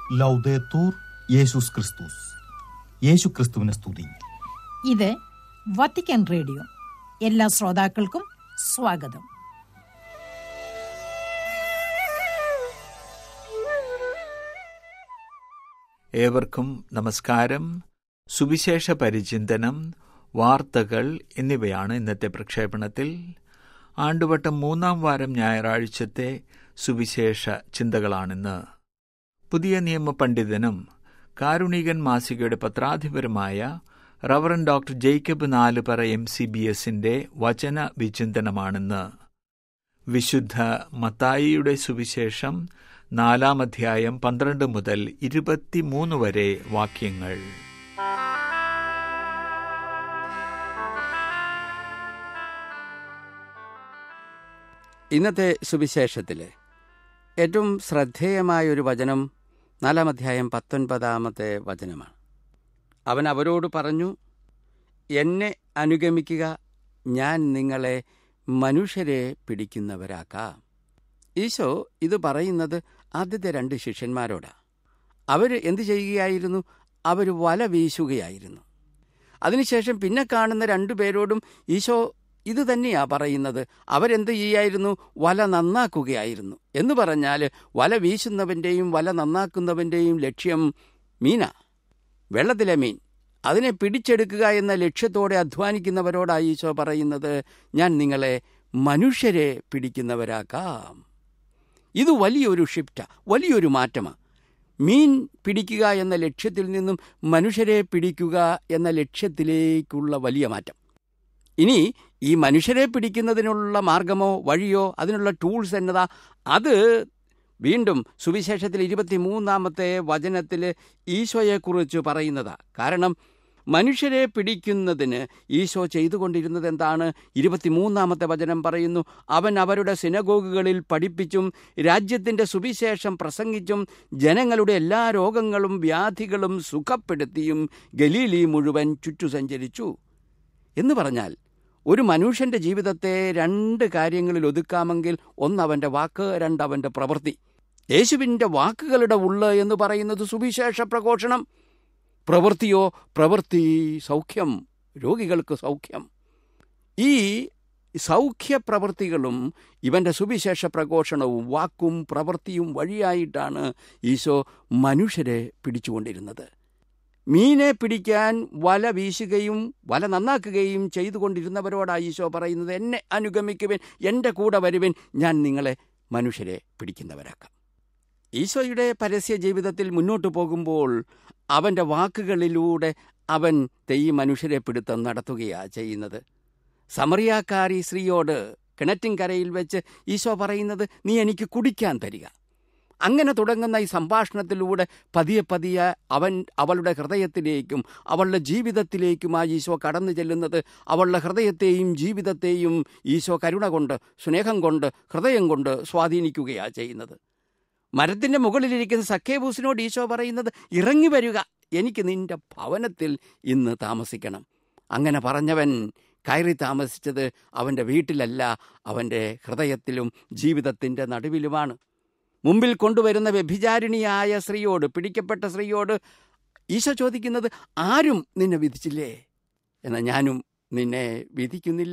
ലൗദേത്തൂർ യേശുസ് ക്രിസ്തുസ് യേശു ക്രിസ്തുവിനെ സ്തുതി ഇത് വത്തിക്കാൻ റേഡിയോ എല്ലാ ശ്രോതാക്കൾക്കും സ്വാഗതം ഏവർക്കും നമസ്കാരം സുവിശേഷ പരിചിന്തനം വാർത്തകൾ എന്നിവയാണ് ഇന്നത്തെ പ്രക്ഷേപണത്തിൽ ആണ്ടുവട്ടം മൂന്നാം വാരം ഞായറാഴ്ചത്തെ സുവിശേഷ ചിന്തകളാണിന്ന് പുതിയ നിയമ പണ്ഡിതനും കാരുണികൻ മാസികയുടെ പത്രാധിപരുമായ reverend doctor Jacob Nalupara M C B എസിന്റെ വചന വിചിന്തനമാണിന്ന് വിശുദ്ധ മത്തായിയുടെ സുവിശേഷം നാലാം അധ്യായം പന്ത്രണ്ട് മുതൽ ഇരുപത്തിമൂന്ന് വരെ വാക്യങ്ങൾ ഇന്നത്തെ സുവിശേഷത്തിൽ ഏറ്റവും ശ്രദ്ധേയമായ ഒരു വചനം നാലാം അധ്യായം പത്തൊൻപതാമത്തെ വചനമാണ് അവൻ അവരോട് പറഞ്ഞു എന്നെ അനുഗമിക്കുക ഞാൻ നിങ്ങളെ മനുഷ്യരെ പിടിക്കുന്നവരാക്കാം ഈശോ ഇത് പറയുന്നത് ആദ്യത്തെ രണ്ട് ശിഷ്യന്മാരോടാ അവർ എന്ത് ചെയ്യുകയായിരുന്നു അവർ വല വീശുകയായിരുന്നു അതിനുശേഷം പിന്നെ കാണുന്ന രണ്ടു പേരോടും ഈശോ ഇത് തന്നെയാ പറയുന്നത് അവരെന്ത് ചെയ്യായിരുന്നു വല നന്നാക്കുകയായിരുന്നു എന്ന് പറഞ്ഞാൽ വല വീശുന്നവൻ്റെയും വല നന്നാക്കുന്നവൻ്റെയും ലക്ഷ്യം മീനാ വെള്ളത്തിലെ മീൻ അതിനെ പിടിച്ചെടുക്കുക എന്ന ലക്ഷ്യത്തോടെ അധ്വാനിക്കുന്നവരോടായി ഈശോ പറയുന്നത് ഞാൻ നിങ്ങളെ മനുഷ്യരെ പിടിക്കുന്നവരാക്കാം ഇത് വലിയൊരു ഷിഫ്റ്റാ വലിയൊരു മാറ്റമാണ് മീൻ പിടിക്കുക എന്ന ലക്ഷ്യത്തിൽ നിന്നും മനുഷ്യരെ പിടിക്കുക എന്ന ലക്ഷ്യത്തിലേക്കുള്ള വലിയ മാറ്റം ഇനി ഈ മനുഷ്യരെ പിടിക്കുന്നതിനുള്ള മാർഗമോ വഴിയോ അതിനുള്ള ടൂൾസ് എന്നതാ അത് വീണ്ടും സുവിശേഷത്തിൽ ഇരുപത്തിമൂന്നാമത്തെ വചനത്തിൽ ഈശോയെക്കുറിച്ച് പറയുന്നതാ കാരണം മനുഷ്യരെ പിടിക്കുന്നതിന് ഈശോ ചെയ്തുകൊണ്ടിരുന്നത് എന്താണ് ഇരുപത്തിമൂന്നാമത്തെ വചനം പറയുന്നു അവൻ അവരുടെ സിനഗോഗുകളിൽ പഠിപ്പിച്ചും രാജ്യത്തിൻ്റെ സുവിശേഷം പ്രസംഗിച്ചും ജനങ്ങളുടെ എല്ലാ രോഗങ്ങളും വ്യാധികളും സുഖപ്പെടുത്തിയും ഗലീലി മുഴുവൻ ചുറ്റു സഞ്ചരിച്ചു എന്ന് പറഞ്ഞാൽ ഒരു മനുഷ്യന്റെ ജീവിതത്തെ രണ്ട് കാര്യങ്ങളിൽ ഒതുക്കാമെങ്കിൽ ഒന്ന് അവന്റെ വാക്ക് രണ്ട് അവന്റെ പ്രവൃത്തി യേശുവിൻ്റെ വാക്കുകളുടെ ഉള്ള് എന്ന് പറയുന്നത് സുവിശേഷ പ്രഘോഷണം പ്രവൃത്തിയോ പ്രവൃത്തി സൗഖ്യം രോഗികൾക്ക് സൗഖ്യം ഈ സൗഖ്യ പ്രവൃത്തികളും ഇവന്റെ സുവിശേഷ പ്രഘോഷണവും വാക്കും പ്രവൃത്തിയും വഴിയായിട്ടാണ് ഈശോ മനുഷ്യരെ പിടിച്ചുകൊണ്ടിരുന്നത് മീനെ പിടിക്കാൻ വല വീശുകയും വല നന്നാക്കുകയും ചെയ്തുകൊണ്ടിരുന്നവരോടാണ് ഈശോ പറയുന്നത് എന്നെ അനുഗമിക്കുവൻ എൻ്റെ കൂടെ വരുവൻ ഞാൻ നിങ്ങളെ മനുഷ്യരെ പിടിക്കുന്നവരാക്കാം ഈശോയുടെ പരസ്യ ജീവിതത്തിൽ മുന്നോട്ടു പോകുമ്പോൾ അവൻ്റെ വാക്കുകളിലൂടെ അവൻ തെയ്യ മനുഷ്യരെ പിടുത്തം നടത്തുകയാണ് ചെയ്യുന്നത് സമറിയാക്കാരി സ്ത്രീയോട് കിണറ്റിൻകരയിൽ വെച്ച് ഈശോ പറയുന്നത് നീ എനിക്ക് കുടിക്കാൻ തരിക അങ്ങനെ തുടങ്ങുന്ന ഈ സംഭാഷണത്തിലൂടെ പതിയെ പതിയെ അവൻ അവളുടെ ഹൃദയത്തിലേക്കും അവളുടെ ജീവിതത്തിലേക്കുമായി ഈശോ കടന്നു ചെല്ലുന്നത് അവളുടെ ഹൃദയത്തെയും ജീവിതത്തെയും ഈശോ കരുണ കൊണ്ട് സ്നേഹം കൊണ്ട് ഹൃദയം കൊണ്ട് സ്വാധീനിക്കുകയാണ് ചെയ്യുന്നത് മരത്തിൻ്റെ മുകളിലിരിക്കുന്ന സഖേബൂസിനോട് ഈശോ പറയുന്നത് ഇറങ്ങി വരിക എനിക്ക് നിന്റെ ഭവനത്തിൽ ഇന്ന് താമസിക്കണം അങ്ങനെ പറഞ്ഞവൻ കയറി താമസിച്ചത് അവൻ്റെ വീട്ടിലല്ല അവൻ്റെ ഹൃദയത്തിലും ജീവിതത്തിൻ്റെ നടുവിലുമാണ് മുമ്പിൽ കൊണ്ടുവരുന്ന വ്യഭിചാരിണിയായ സ്ത്രീയോട് പിടിക്കപ്പെട്ട സ്ത്രീയോട് ഈശോ ചോദിക്കുന്നത് ആരും നിന്നെ വിധിച്ചില്ലേ എന്നാൽ ഞാനും നിന്നെ വിധിക്കുന്നില്ല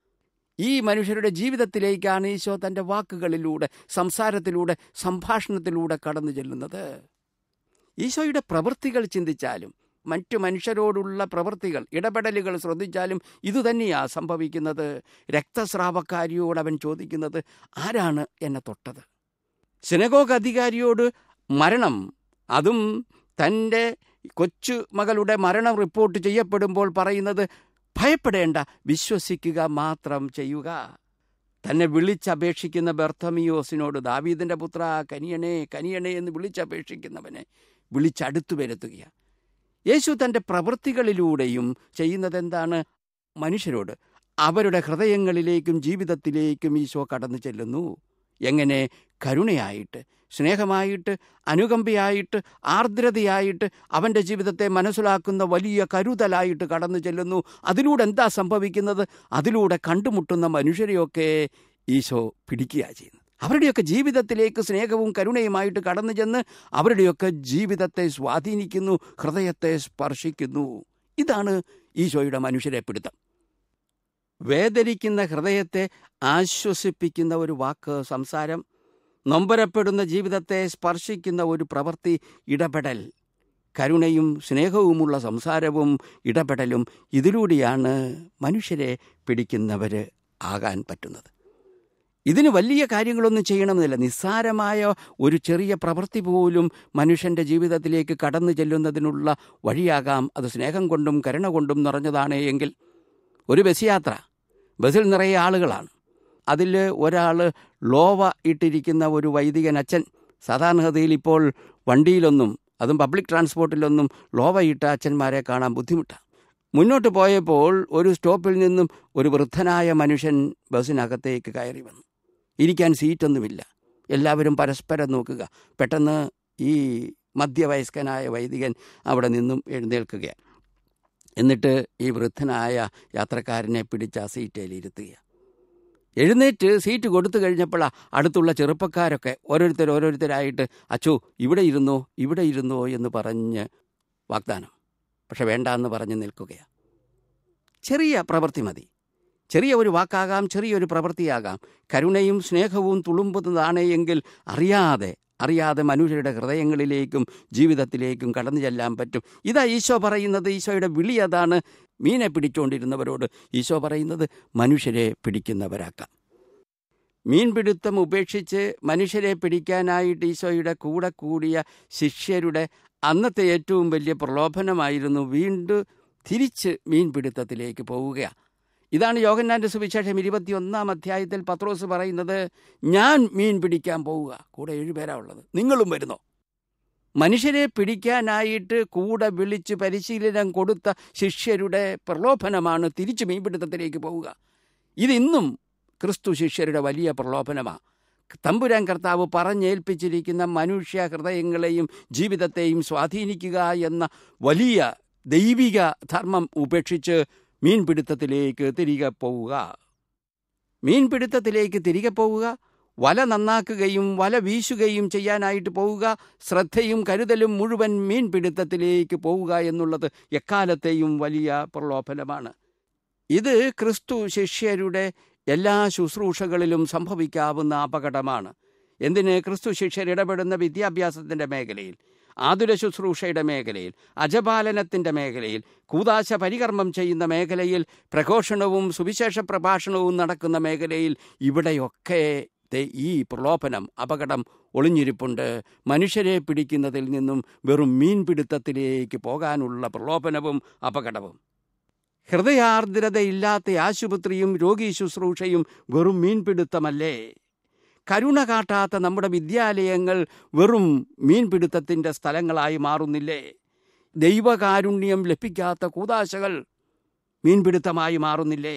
ഈ മനുഷ്യരുടെ ജീവിതത്തിലേക്കാണ് ഈശോ തൻ്റെ വാക്കുകളിലൂടെ സംസാരത്തിലൂടെ സംഭാഷണത്തിലൂടെ കടന്നു ചെല്ലുന്നത് ഈശോയുടെ പ്രവൃത്തികൾ ചിന്തിച്ചാലും മറ്റു മനുഷ്യരോടുള്ള പ്രവൃത്തികൾ ഇടപെടലുകൾ ശ്രദ്ധിച്ചാലും ഇതുതന്നെയാണ് സംഭവിക്കുന്നത് രക്തസ്രാവക്കാരിയോട് അവൻ ചോദിക്കുന്നത് ആരാണ് എന്നെ തൊട്ടത് സിനഗോഗ് അധികാരിയോട് മരണം അതും തൻ്റെ കൊച്ചു മകളുടെ മരണം റിപ്പോർട്ട് ചെയ്യപ്പെടുമ്പോൾ പറയുന്നത് ഭയപ്പെടേണ്ട വിശ്വസിക്കുക മാത്രം ചെയ്യുക തന്നെ വിളിച്ചപേക്ഷിക്കുന്ന ബർത്തമിയോസിനോട് ദാവീദിൻ്റെ പുത്ര കനിയണേ കനിയണേ എന്ന് വിളിച്ചപേക്ഷിക്കുന്നവനെ വിളിച്ചടുത്തു വരുത്തുകയാണ് യേശു തൻ്റെ പ്രവൃത്തികളിലൂടെയും ചെയ്യുന്നതെന്താണ് മനുഷ്യരോട് അവരുടെ ഹൃദയങ്ങളിലേക്കും ജീവിതത്തിലേക്കും ഈശോ കടന്നു ചെല്ലുന്നു എങ്ങനെ കരുണയായിട്ട് സ്നേഹമായിട്ട് അനുകമ്പയായിട്ട് ആർദ്രതയായിട്ട് അവൻ്റെ ജീവിതത്തെ മനസ്സിലാക്കുന്ന വലിയ കരുതലായിട്ട് കടന്നു ചെല്ലുന്നു അതിലൂടെ എന്താ സംഭവിക്കുന്നത് അതിലൂടെ കണ്ടുമുട്ടുന്ന മനുഷ്യരെയൊക്കെ ഈശോ പിടിക്കുക ചെയ്യുന്നത് അവരുടെയൊക്കെ ജീവിതത്തിലേക്ക് സ്നേഹവും കരുണയുമായിട്ട് കടന്നു ചെന്ന് അവരുടെയൊക്കെ ജീവിതത്തെ സ്വാധീനിക്കുന്നു ഹൃദയത്തെ സ്പർശിക്കുന്നു ഇതാണ് ഈശോയുടെ മനുഷ്യരെ പിടുത്തം വേദനിക്കുന്ന ഹൃദയത്തെ ആശ്വസിപ്പിക്കുന്ന ഒരു വാക്ക് സംസാരം നൊമ്പരപ്പെടുന്ന ജീവിതത്തെ സ്പർശിക്കുന്ന ഒരു പ്രവൃത്തി ഇടപെടൽ കരുണയും സ്നേഹവുമുള്ള സംസാരവും ഇടപെടലും ഇതിലൂടെയാണ് മനുഷ്യരെ പിടിക്കുന്നവർ ആകാൻ പറ്റുന്നത് ഇതിന് വലിയ കാര്യങ്ങളൊന്നും ചെയ്യണമെന്നില്ല നിസ്സാരമായ ഒരു ചെറിയ പ്രവൃത്തി പോലും മനുഷ്യൻ്റെ ജീവിതത്തിലേക്ക് കടന്നു ചെല്ലുന്നതിനുള്ള വഴിയാകാം അത് സ്നേഹം കൊണ്ടും കരുണ കൊണ്ടും നിറഞ്ഞതാണ് എങ്കിൽ ഒരു ബസ് യാത്ര ബസ്സിൽ നിറയെ ആളുകളാണ് അതിൽ ഒരാൾ ലോവ ഇട്ടിരിക്കുന്ന ഒരു വൈദികൻ അച്ഛൻ സാധാരണഗതിയിൽ ഇപ്പോൾ വണ്ടിയിലൊന്നും അതും പബ്ലിക് ട്രാൻസ്പോർട്ടിലൊന്നും ലോവ ഇട്ട അച്ഛന്മാരെ കാണാൻ ബുദ്ധിമുട്ടാണ് മുന്നോട്ട് പോയപ്പോൾ ഒരു സ്റ്റോപ്പിൽ നിന്നും ഒരു വൃദ്ധനായ മനുഷ്യൻ ബസ്സിനകത്തേക്ക് കയറി വന്നു ഇരിക്കാൻ സീറ്റൊന്നുമില്ല എല്ലാവരും പരസ്പരം നോക്കുക പെട്ടെന്ന് ഈ മധ്യവയസ്കനായ വൈദികൻ അവിടെ നിന്നും എഴുന്നേൽക്കുകയാണ് എന്നിട്ട് ഈ വൃദ്ധനായ യാത്രക്കാരനെ പിടിച്ച് ആ സീറ്റയിൽ ഇരുത്തുക എഴുന്നേറ്റ് സീറ്റ് കൊടുത്തു കഴിഞ്ഞപ്പോൾ അടുത്തുള്ള ചെറുപ്പക്കാരൊക്കെ ഓരോരുത്തർ ഓരോരുത്തരായിട്ട് അച്ചോ ഇവിടെ ഇരുന്നോ ഇവിടെ ഇരുന്നോ എന്ന് പറഞ്ഞ് വാഗ്ദാനം പക്ഷെ വേണ്ട എന്ന് പറഞ്ഞ് നിൽക്കുകയാണ് ചെറിയ പ്രവൃത്തി മതി ചെറിയ ഒരു വാക്കാകാം ചെറിയൊരു പ്രവൃത്തിയാകാം കരുണയും സ്നേഹവും തുളുമ്പുന്നതാണ് എങ്കിൽ അറിയാതെ അറിയാതെ മനുഷ്യരുടെ ഹൃദയങ്ങളിലേക്കും ജീവിതത്തിലേക്കും കടന്നു ചെല്ലാൻ പറ്റും ഇതാ ഈശോ പറയുന്നത് ഈശോയുടെ വിളി അതാണ് മീനെ പിടിച്ചുകൊണ്ടിരുന്നവരോട് ഈശോ പറയുന്നത് മനുഷ്യരെ പിടിക്കുന്നവരാക്കാം മീൻപിടുത്തം ഉപേക്ഷിച്ച് മനുഷ്യരെ പിടിക്കാനായിട്ട് ഈശോയുടെ കൂടെ കൂടിയ ശിഷ്യരുടെ അന്നത്തെ ഏറ്റവും വലിയ പ്രലോഭനമായിരുന്നു വീണ്ടും തിരിച്ച് മീൻപിടുത്തത്തിലേക്ക് പോവുകയാണ് ഇതാണ് യോഗന്നാൻ്റെ സുവിശേഷം ഇരുപത്തിയൊന്നാം അധ്യായത്തിൽ പത്രോസ് പറയുന്നത് ഞാൻ മീൻ പിടിക്കാൻ പോവുക കൂടെ ഏഴുപേരാ ഉള്ളത് നിങ്ങളും വരുന്നോ മനുഷ്യരെ പിടിക്കാനായിട്ട് കൂടെ വിളിച്ച് പരിശീലനം കൊടുത്ത ശിഷ്യരുടെ പ്രലോഭനമാണ് തിരിച്ച് മീൻപിടുത്തത്തിലേക്ക് പോവുക ഇതിന്നും ക്രിസ്തു ശിഷ്യരുടെ വലിയ പ്രലോഭനമാണ് തമ്പുരാൻ കർത്താവ് പറഞ്ഞേൽപ്പിച്ചിരിക്കുന്ന മനുഷ്യ ഹൃദയങ്ങളെയും ജീവിതത്തെയും സ്വാധീനിക്കുക എന്ന വലിയ ദൈവിക ധർമ്മം ഉപേക്ഷിച്ച് മീൻപിടുത്തത്തിലേക്ക് തിരികെ പോവുക മീൻപിടുത്തത്തിലേക്ക് തിരികെ പോവുക വല നന്നാക്കുകയും വല വീശുകയും ചെയ്യാനായിട്ട് പോവുക ശ്രദ്ധയും കരുതലും മുഴുവൻ മീൻപിടുത്തത്തിലേക്ക് പോവുക എന്നുള്ളത് എക്കാലത്തെയും വലിയ പ്രലോഭനമാണ് ഇത് ക്രിസ്തു ശിഷ്യരുടെ എല്ലാ ശുശ്രൂഷകളിലും സംഭവിക്കാവുന്ന അപകടമാണ് എന്തിന് ക്രിസ്തു ശിഷ്യർ ഇടപെടുന്ന വിദ്യാഭ്യാസത്തിൻ്റെ മേഖലയിൽ ആതുര ശുശ്രൂഷയുടെ മേഖലയിൽ അജപാലനത്തിൻ്റെ മേഖലയിൽ കൂതാശ പരികർമ്മം ചെയ്യുന്ന മേഖലയിൽ പ്രഘോഷണവും സുവിശേഷ പ്രഭാഷണവും നടക്കുന്ന മേഖലയിൽ ഇവിടെയൊക്കെ ഈ പ്രലോഭനം അപകടം ഒളിഞ്ഞിരിപ്പുണ്ട് മനുഷ്യരെ പിടിക്കുന്നതിൽ നിന്നും വെറും മീൻപിടുത്തത്തിലേക്ക് പോകാനുള്ള പ്രലോഭനവും അപകടവും ഹൃദയാർദ്രതയില്ലാത്ത ആശുപത്രിയും രോഗീ ശുശ്രൂഷയും വെറും മീൻപിടുത്തമല്ലേ കരുണ കാട്ടാത്ത നമ്മുടെ വിദ്യാലയങ്ങൾ വെറും മീൻപിടുത്തത്തിൻ്റെ സ്ഥലങ്ങളായി മാറുന്നില്ലേ ദൈവകാരുണ്യം ലഭിക്കാത്ത കൂതാശകൾ മീൻപിടുത്തമായി മാറുന്നില്ലേ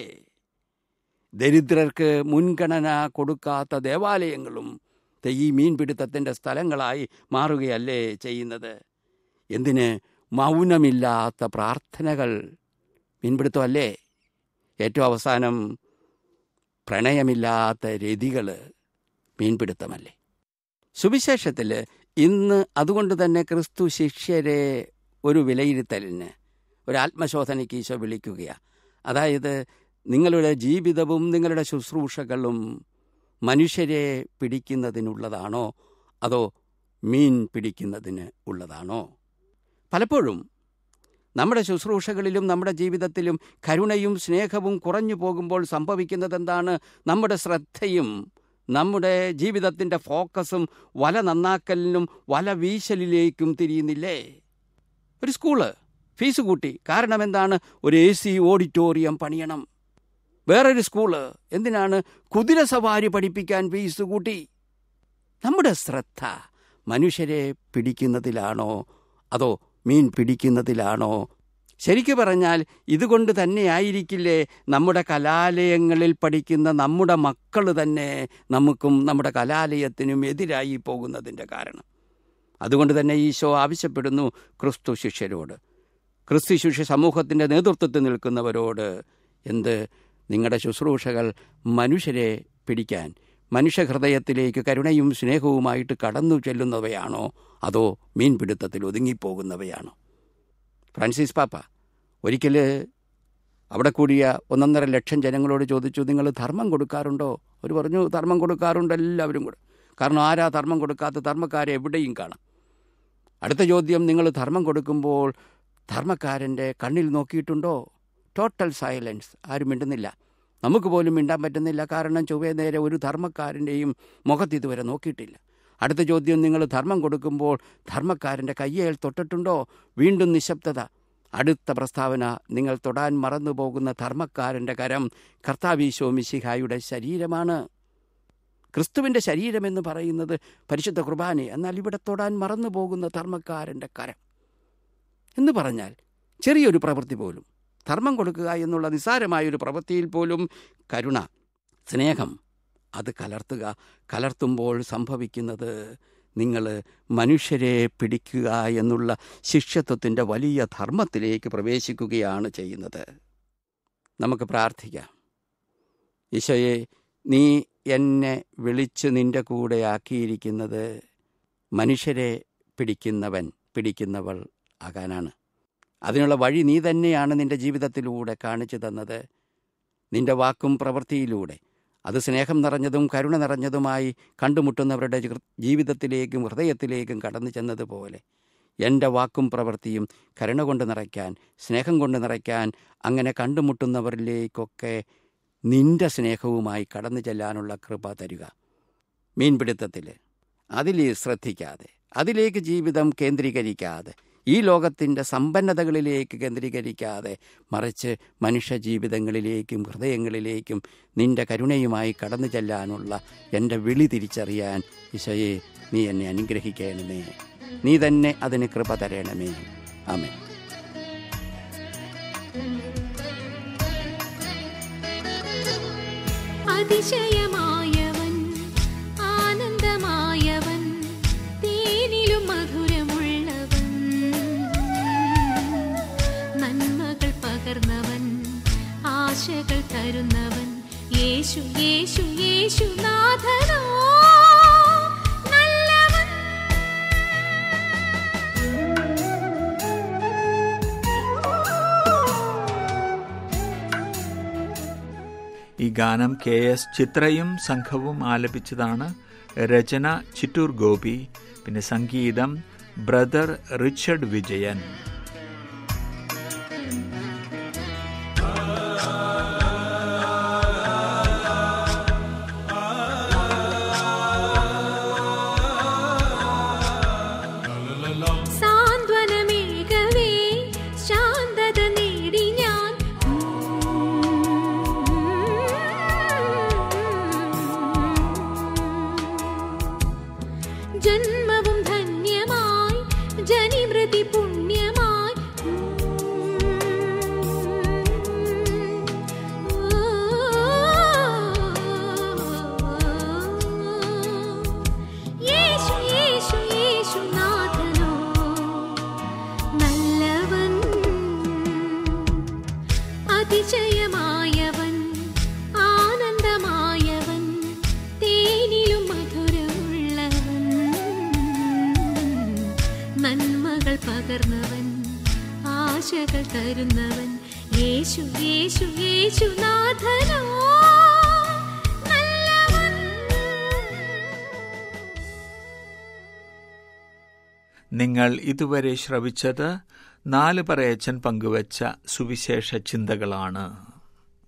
ദരിദ്രർക്ക് മുൻഗണന കൊടുക്കാത്ത ദേവാലയങ്ങളും ഈ മീൻപിടുത്തത്തിൻ്റെ സ്ഥലങ്ങളായി മാറുകയല്ലേ ചെയ്യുന്നത് എന്തിന് മൗനമില്ലാത്ത പ്രാർത്ഥനകൾ മീൻപിടുത്തമല്ലേ ഏറ്റവും അവസാനം പ്രണയമില്ലാത്ത രതികൾ മീൻപിടുത്തമല്ലേ സുവിശേഷത്തിൽ ഇന്ന് അതുകൊണ്ട് തന്നെ ക്രിസ്തു ശിഷ്യരെ ഒരു വിലയിരുത്തലിന് ഒരു ആത്മശോധനയ്ക്ക് ഈശോ വിളിക്കുകയാണ് അതായത് നിങ്ങളുടെ ജീവിതവും നിങ്ങളുടെ ശുശ്രൂഷകളും മനുഷ്യരെ പിടിക്കുന്നതിനുള്ളതാണോ അതോ മീൻ പിടിക്കുന്നതിന് ഉള്ളതാണോ പലപ്പോഴും നമ്മുടെ ശുശ്രൂഷകളിലും നമ്മുടെ ജീവിതത്തിലും കരുണയും സ്നേഹവും കുറഞ്ഞു പോകുമ്പോൾ സംഭവിക്കുന്നത് എന്താണ് നമ്മുടെ ശ്രദ്ധയും നമ്മുടെ ജീവിതത്തിൻ്റെ ഫോക്കസും വല നന്നാക്കലിനും വല വീശലിലേക്കും തിരിയുന്നില്ലേ ഒരു സ്കൂള് ഫീസ് കൂട്ടി കാരണം എന്താണ് ഒരു എ സി ഓഡിറ്റോറിയം പണിയണം വേറൊരു സ്കൂള് എന്തിനാണ് കുതിര സവാരി പഠിപ്പിക്കാൻ ഫീസ് കൂട്ടി നമ്മുടെ ശ്രദ്ധ മനുഷ്യരെ പിടിക്കുന്നതിലാണോ അതോ മീൻ പിടിക്കുന്നതിലാണോ ശരിക്കു പറഞ്ഞാൽ ഇതുകൊണ്ട് തന്നെയായിരിക്കില്ലേ നമ്മുടെ കലാലയങ്ങളിൽ പഠിക്കുന്ന നമ്മുടെ മക്കൾ തന്നെ നമുക്കും നമ്മുടെ കലാലയത്തിനും എതിരായി പോകുന്നതിൻ്റെ കാരണം അതുകൊണ്ട് തന്നെ ഈശോ ആവശ്യപ്പെടുന്നു ക്രിസ്തു ശിഷ്യരോട് ക്രിസ്തു ശിഷ്യ സമൂഹത്തിൻ്റെ നേതൃത്വത്തിൽ നിൽക്കുന്നവരോട് എന്ത് നിങ്ങളുടെ ശുശ്രൂഷകൾ മനുഷ്യരെ പിടിക്കാൻ മനുഷ്യഹൃദയത്തിലേക്ക് കരുണയും സ്നേഹവുമായിട്ട് കടന്നു ചെല്ലുന്നവയാണോ അതോ മീൻപിടുത്തത്തിൽ ഒതുങ്ങിപ്പോകുന്നവയാണോ ഫ്രാൻസിസ് പാപ്പ ഒരിക്കൽ അവിടെ കൂടിയ ഒന്നൊന്നര ലക്ഷം ജനങ്ങളോട് ചോദിച്ചു നിങ്ങൾ ധർമ്മം കൊടുക്കാറുണ്ടോ അവർ പറഞ്ഞു ധർമ്മം കൊടുക്കാറുണ്ട് എല്ലാവരും കൂടെ കാരണം ആരാ ധർമ്മം കൊടുക്കാത്ത ധർമ്മക്കാരെ എവിടെയും കാണാം അടുത്ത ചോദ്യം നിങ്ങൾ ധർമ്മം കൊടുക്കുമ്പോൾ ധർമ്മക്കാരൻ്റെ കണ്ണിൽ നോക്കിയിട്ടുണ്ടോ ടോട്ടൽ സൈലൻസ് ആരും മിണ്ടുന്നില്ല നമുക്ക് പോലും മിണ്ടാൻ പറ്റുന്നില്ല കാരണം ചൊവ്വേ നേരെ ഒരു ധർമ്മക്കാരൻ്റെയും മുഖത്ത് ഇതുവരെ നോക്കിയിട്ടില്ല അടുത്ത ചോദ്യം നിങ്ങൾ ധർമ്മം കൊടുക്കുമ്പോൾ ധർമ്മക്കാരൻ്റെ കയ്യേൽ തൊട്ടിട്ടുണ്ടോ വീണ്ടും നിശബ്ദത അടുത്ത പ്രസ്താവന നിങ്ങൾ തൊടാൻ മറന്നു പോകുന്ന ധർമ്മക്കാരൻ്റെ കരം കർത്താവീശോ മിശിഹായുടെ ശരീരമാണ് ക്രിസ്തുവിൻ്റെ ശരീരമെന്ന് പറയുന്നത് പരിശുദ്ധ കുർബാന എന്നാൽ ഇവിടെ തൊടാൻ മറന്നു പോകുന്ന ധർമ്മക്കാരൻ്റെ കരം എന്ന് പറഞ്ഞാൽ ചെറിയൊരു പ്രവൃത്തി പോലും ധർമ്മം കൊടുക്കുക എന്നുള്ള നിസ്സാരമായൊരു പ്രവൃത്തിയിൽ പോലും കരുണ സ്നേഹം അത് കലർത്തുക കലർത്തുമ്പോൾ സംഭവിക്കുന്നത് നിങ്ങൾ മനുഷ്യരെ പിടിക്കുക എന്നുള്ള ശിഷ്യത്വത്തിൻ്റെ വലിയ ധർമ്മത്തിലേക്ക് പ്രവേശിക്കുകയാണ് ചെയ്യുന്നത് നമുക്ക് പ്രാർത്ഥിക്കാം ഈശോയെ നീ എന്നെ വിളിച്ച് നിന്റെ കൂടെ ആക്കിയിരിക്കുന്നത് മനുഷ്യരെ പിടിക്കുന്നവൻ പിടിക്കുന്നവൾ ആകാനാണ് അതിനുള്ള വഴി നീ തന്നെയാണ് നിന്റെ ജീവിതത്തിലൂടെ കാണിച്ചു തന്നത് നിന്റെ വാക്കും പ്രവൃത്തിയിലൂടെ അത് സ്നേഹം നിറഞ്ഞതും കരുണ നിറഞ്ഞതുമായി കണ്ടുമുട്ടുന്നവരുടെ ജീ- ജീവിതത്തിലേക്കും ഹൃദയത്തിലേക്കും കടന്നു ചെന്നതുപോലെ എൻ്റെ വാക്കും പ്രവൃത്തിയും കരുണ കൊണ്ട് നിറയ്ക്കാൻ സ്നേഹം കൊണ്ട് നിറയ്ക്കാൻ അങ്ങനെ കണ്ടുമുട്ടുന്നവരിലേക്കൊക്കെ നിന്റെ സ്നേഹവുമായി കടന്നു ചെല്ലാനുള്ള കൃപ തരിക മീൻപിടുത്തത്തിൽ അതിൽ ശ്രദ്ധിക്കാതെ അതിലേക്ക് ജീവിതം കേന്ദ്രീകരിക്കാതെ ഈ ലോകത്തിൻ്റെ സമ്പന്നതകളിലേക്ക് കേന്ദ്രീകരിക്കാതെ മറിച്ച് മനുഷ്യ ജീവിതങ്ങളിലേക്കും ഹൃദയങ്ങളിലേക്കും നിന്റെ കരുണയുമായി കടന്നു ചെല്ലാനുള്ള എൻ്റെ വിളി തിരിച്ചറിയാൻ ഈശോയെ നീ എന്നെ അനുഗ്രഹിക്കണമേ നീ തന്നെ അതിന് കൃപ തരണമേ ആമേ അതിശയമായവൻ ആനന്ദമായവൻ തേനിലും മധുരമുള്ളവൻ നന്മകൾ പകർന്നവൻ ആശകൾ തരുന്നവൻ യേശു യേശു യേശു നാഥനോ നല്ലവൻ ഈ ഗാനം കെ എസ് ചിത്രയും സംഘവും ആലപിച്ചതാണ് രചന ചിറ്റൂർ ഗോപി പിന്നെ സംഗീതം ബ്രദർ റിച്ചർഡ് വിജയൻ സാന്ത്വനമേകവേ ശാന്തത നേടി ഞാൻ ജന്മവും ധന്യമായി ജനിമൃതി പുണ്യമായി യേശു യേശു യേശു നാഥനോ നല്ലവൻ അതിശയമായവൻ ആനന്ദമായവൻ തേനിലും മധുരമുള്ളവൻ നന്മകൾ പകർന്നവൻ ആശകൾ തരുന്നവൻ യേശു യേശു യേശു നാഥനോ നല്ലവൻ നിങ്ങൾ ഇതുവരെ ശ്രവിച്ചത് നാല് പറയച്ചൻ പങ്കുവച്ച സുവിശേഷ ചിന്തകളാണ്